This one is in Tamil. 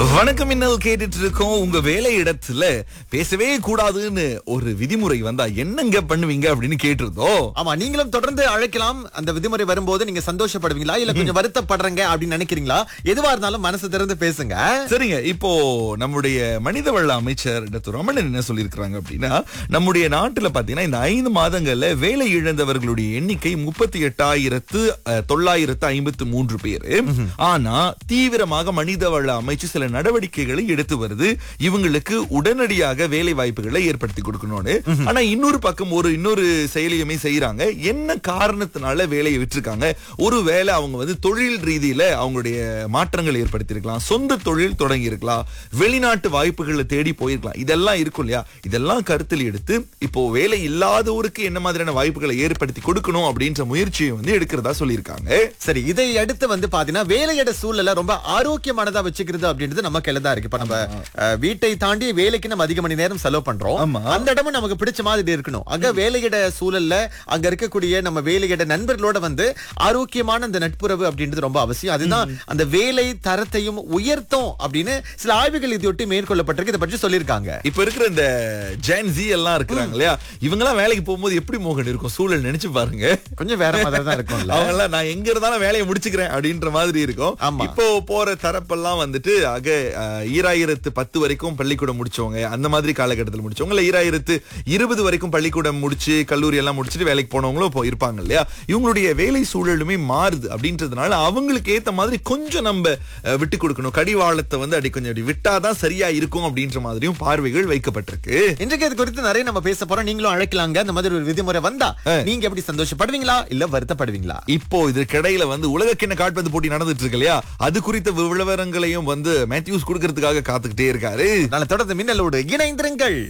வணக்கம் மின்னல் கேட்டுட்டு இருக்கோம் உங்க வேலை இடத்துல பேசவே கூடாதுன்னு ஒரு விதிமுறை வந்தா என்னங்க பண்ணுவீங்க அப்படின்னு கேட்டிருந்தோம் ஆமா நீங்களும் தொடர்ந்து அழைக்கலாம் அந்த விதிமுறை வரும்போது நீங்க சந்தோஷப்படுவீங்களா இல்ல கொஞ்சம் வருத்தப்படுறீங்க அப்படின்னு நினைக்கிறீங்களா எதுவா இருந்தாலும் மனசு திறந்து பேசுங்க சரிங்க இப்போ நம்முடைய மனிதவள அமைச்சர் டாக்டர் ரமணன் என்ன சொல்லியிருக்கிறாங்க அப்படின்னா நம்முடைய நாட்டுல பாத்தீங்கன்னா இந்த ஐந்து மாதங்கள்ல வேலை இழந்தவர்களுடைய எண்ணிக்கை முப்பத்தி எட்டாயிரத்து தொள்ளாயிரத்து ஐம்பத்து மூன்று பேர் ஆனா தீவிரமாக மனிதவள அமைச்சு சில நடவடிக்கைகளை எடுத்து வருது இவங்களுக்கு உடனடியாக வேலை வாய்ப்புகளை ஏற்படுத்தி கொடுக்கணும்னு ஆனா இன்னொரு பக்கம் ஒரு இன்னொரு செயலியுமே செய்யறாங்க என்ன காரணத்தினால வேலையை விட்டுருக்காங்க ஒருவேளை அவங்க வந்து தொழில் ரீதியில அவங்களுடைய மாற்றங்கள் ஏற்படுத்தியிருக்கலாம் சொந்த தொழில் தொடங்கி இருக்கலாம் வெளிநாட்டு வாய்ப்புகளை தேடி போயிருக்கலாம் இதெல்லாம் இருக்கும் இல்லையா இதெல்லாம் கருத்தில் எடுத்து இப்போ வேலை இல்லாதவருக்கு என்ன மாதிரியான வாய்ப்புகளை ஏற்படுத்தி கொடுக்கணும் அப்படின்ற முயற்சியை வந்து எடுக்கிறதா சொல்லியிருக்காங்க சரி இதை அடுத்து வந்து பாத்தீங்கன்னா வேலையிட சூழலை ரொம்ப ஆரோக்கியமானதா வச்சுக்கிறது அப்படின்றது நம்ம கையில தான் இருக்கு இப்ப நம்ம அஹ், வீட்டை தாண்டி வேலைக்கு நம்ம அதிக மணி நேரம் செலவு பண்றோம் ஆமா. அந்த இடமும் நமக்கு பிடிச்ச மாதிரி இருக்கணும் அங்க வேலையிட சூழல்ல அங்க இருக்கக்கூடிய நம்ம வேலையிட நண்பர்களோட வந்து ஆரோக்கியமான அந்த நட்புறவு அப்படின்றது ரொம்ப அவசியம் அதுதான் அந்த வேலை தரத்தையும் உயர்த்தும் அப்படின்னு சில ஆய்வுகள் இதையொட்டி மேற்கொள்ளப்பட்டிருக்கு இதை பற்றி சொல்லியிருக்காங்க இப்ப இருக்கிற இந்த ஜென் ஜி எல்லாம் இருக்கிறாங்க இல்லையா இவங்க எல்லாம் வேலைக்கு போகும்போது எப்படி மோகன் இருக்கும் சூழல் நினைச்சு பாருங்க கொஞ்சம் வேற மாதிரி தான் இருக்கும்ல அவங்க எல்லாம் நான் எங்க இருந்தாலும் வேலையை முடிச்சுக்கிறேன் அப்படின்ற மாதிரி இருக்கும் ஆமா. இப்போ போற தரப்பெல்லாம் வந்துட்டு ஆக அஹ், ஈராயிரத்து பத்து வரைக்கும் பள்ளிக்கூடம் முடிச்சவங்க அந்த மாதிரி காலகட்டத்தில் முடிச்சவங்க இல்ல ஈராயிரத்து இருபது வரைக்கும் பள்ளிக்கூடம் முடிச்சு கல்லூரி எல்லாம் முடிச்சுட்டு வேலைக்கு போனவங்களும் இப்போ இருப்பாங்க இல்லையா இவங்களுடைய வேலை சூழலுமே மாறுது அப்படின்றதுனால அவங்களுக்கு ஏத்த மாதிரி கொஞ்சம் நம்ம அஹ், விட்டு கொடுக்கணும் கடிவாளத்தை வந்து அப்படி கொஞ்சம் அப்படி விட்டாதான் சரியா இருக்கும் அப்படின்ற மாதிரியும் பார்வைகள் வைக்கப்பட்டிருக்கு இன்றைக்கு இது குறித்து நிறைய நம்ம பேச போறோம் நீங்களும் அழைக்கலாங்க அந்த மாதிரி ஒரு விதிமுறை வந்தா நீங்க எப்படி சந்தோஷப்படுவீங்களா இல்ல வருத்தப்படுவீங்களா இப்போ இதற்கிடையில வந்து உலகக்கிண்ண கால்பந்து போட்டி நடந்துட்டு இருக்கு இல்லையா அது குறித்த விவரங்களையும் வந்து மேத்யூஸ் கொடுக்கறதுக்காக காத்துக்கிட்டே இருக்காரு அதனால தொடர்ந்து மின்னலோடு இணைந்திருங்கள்